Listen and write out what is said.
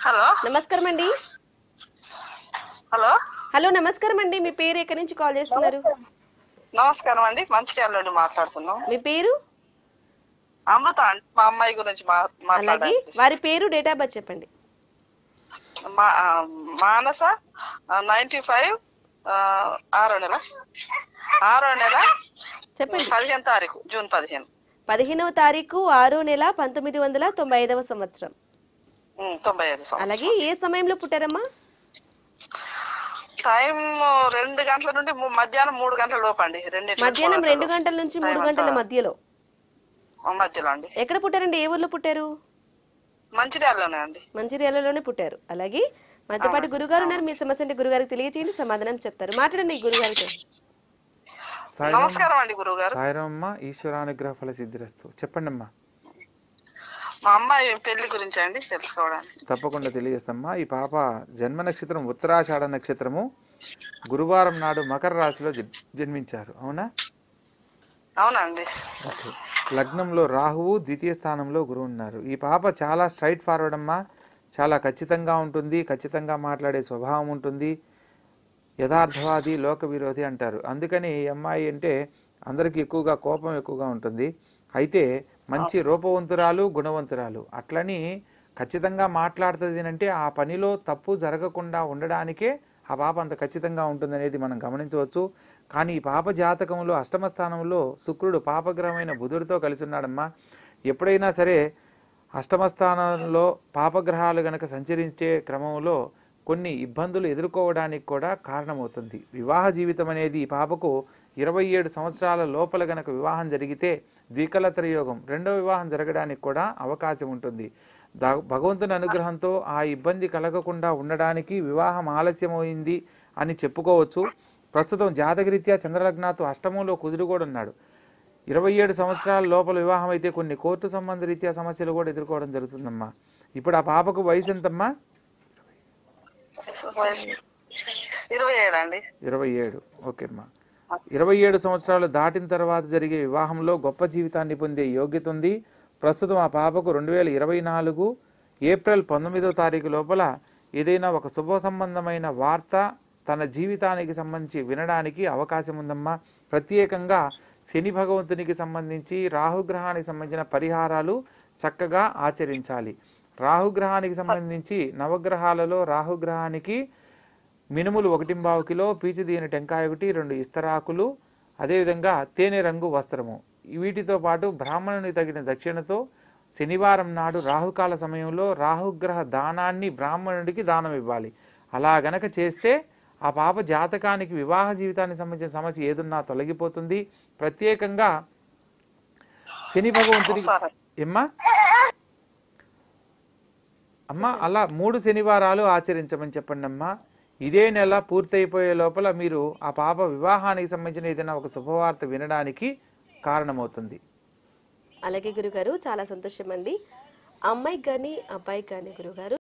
hello నమస్కారం అండి hello hello నమస్కారం అండి మీ పేరు ఎక్కడి నుంచి కాల్ చేస్తున్నారు నమస్కారం అండి మంచిర్యాల నుండి మాట్లాడుతున్నాం మీ పేరు అమృత అండి మా అమ్మాయి గురించి మా- అలాగే మాట్లాడాలి వారి పేరు డేట్ ఆఫ్ బర్త్ చెప్పండి మా- ఆ, మానస నైన్టీ ఫైవ్ ఆరో నెల ఆరో నెల చెప్పండి పదిహేను తారీఖు జూన్ పదిహేను పదిహేనవ తారీఖు ఆరో నెల పంతొమ్మిది వందల తొంభై ఐదవ సంవత్సరం ఉమ్, తొంభై ఐదు సంవత్సరం అలాగే ఏ సమయంలో పుట్టారమ్మా టైం రెండు గంటల నుండి ము- మధ్యాహ్నం మూడు గంటల లోపు అండి రెండు మధ్యాహ్నం రెండు గంటల నుంచి మూడు గంటల మధ్యలో మధ్యలో అండి ఎక్కడ పుట్టారండి ఏ ఊర్లో పుట్టారు మంచిర్యాలలోనే అండి మంచిర్యాలలోనే పుట్టారు అలాగే మధ్యపాటి గురుగారు ఉన్నారు మీ సమస్య అంటే గురుగారికి తెలియచేయండి సమాధానం చెప్తారు మాట్లాడండి ఈ గురుగారితో సాయిరామ్ నమస్కారం అండి గురువు గారు సాయిరామ్మ ఈశ్వరానుగ్రహ ఫల సిద్ధిరస్తు చెప్పండి అమ్మా మా అమ్మాయి పెళ్లి గురించి అండి తెలుసుకోవడానికి తప్పకుండా తెలియజేస్తామ్మా ఈ పాప జన్మ నక్షత్రం ఉత్తరాషాఢ నక్షత్రము గురువారం నాడు మకర రాశిలో జ- జన్మించారు అవునా అవునండి ఓకే లగ్నంలో రాహువు ద్వితీయ స్థానంలో గురువు ఉన్నారు ఈ పాప చాలా స్ట్రైట్ ఫార్వర్డ్ అమ్మా చాలా ఖచ్చితంగా ఉంటుంది ఖచ్చితంగా మాట్లాడే స్వభావం ఉంటుంది యథార్థవాది లోక విరోధి అంటారు అందుకని ఈ అమ్మాయి అంటే అందరికీ ఎక్కువగా కోపం ఎక్కువగా ఉంటుంది అయితే మంచి రూపవంతురాలు గుణవంతురాలు అట్లని ఖచ్చితంగా మాట్లాడుతుంది అంటే ఆ పనిలో తప్పు జరగకుండా ఉండడానికే ఆ పాప అంత ఖచ్చితంగా ఉంటుందనేది మనం గమనించవచ్చు కానీ ఈ పాప జాతకంలో అష్టమ స్థానంలో శుక్రుడు పాపగ్రహమైన బుధుడితో కలిసి ఉన్నాడమ్మా ఎప్పుడైనా సరే అష్టమ స్థానంలో పాపగ్రహాలు గనక సంచరించే క్రమంలో కొన్ని ఇబ్బందులు ఎదుర్కోవడానికి కూడా కారణమవుతుంది వివాహ జీవితం అనేది ఈ పాపకు ఇరవై ఏడు సంవత్సరాల లోపల గనక వివాహం జరిగితే ద్వికలతర యోగం రెండో వివాహం జరగడానికి కూడా అవకాశం ఉంటుంది దా- భగవంతుని అనుగ్రహంతో ఆ ఇబ్బంది కలగకుండా ఉండడానికి వివాహం ఆలస్యమైంది అని చెప్పుకోవచ్చు ప్రస్తుతం జాతకరీత్యా చంద్రలగ్నాతో అష్టమంలో కుదురు కూడా ఉన్నాడు ఇరవై ఏడు సంవత్సరాల లోపల వివాహం అయితే కొన్ని కోర్టు సంబంధ రీత్యా సమస్యలు కూడా ఎదుర్కోవడం జరుగుతుందమ్మా ఇప్పుడు ఆ పాపకు వయసు ఎంతమ్మా ఇరవై ఏడు అండి ఇరవై ఏడు ఓకే అమ్మా ఇరవై ఏడు సంవత్సరాలు దాటిన తర్వాత జరిగే వివాహంలో గొప్ప జీవితాన్ని పొందే యోగ్యత ఉంది ప్రస్తుతం ఆ పాపకు రెండు వేల ఇరవై నాలుగు ఏప్రిల్ పంతొమ్మిదో తారీఖు లోపల ఏదైనా ఒక శుభ సంబంధమైన వార్త తన జీవితానికి సంబంధించి వినడానికి అవకాశం ఉందమ్మా ప్రత్యేకంగా శని భగవంతునికి సంబంధించి రాహుగ్రహానికి సంబంధించిన పరిహారాలు చక్కగా ఆచరించాలి రాహుగ్రహానికి సంబంధించి నవగ్రహాలలో రాహుగ్రహానికి మినుములు ఒకటి పావు కిలో పీచు దీని టెంకాయ ఒకటి రెండు ఇస్తరాకులు అదేవిధంగా తేనె రంగు వస్త్రము వీటితో పాటు బ్రాహ్మణునికి తగిన దక్షిణతో శనివారం నాడు రాహుకాల సమయంలో రాహుగ్రహ దానాన్ని బ్రాహ్మణుడికి దానం ఇవ్వాలి అలా గనక చేస్తే ఆ పాప జాతకానికి వివాహ జీవితానికి సంబంధించిన సమస్య ఏదున్నా తొలగిపోతుంది ప్రత్యేకంగా శని భగవంతుడికి సరే ఎమ్మా అమ్మా అలా మూడు శనివారాలు ఆచరించమని చెప్పండి అమ్మా ఇదే నెల పూర్తయిపోయే లోపల మీరు ఆ పాప వివాహానికి సంబంధించిన ఏదైనా ఒక శుభవార్త వినడానికి కారణమవుతుంది అలాగే గురుగారు చాలా సంతోషం అండి అమ్మాయికి కానీ అబ్బాయికి కానీ గురుగారు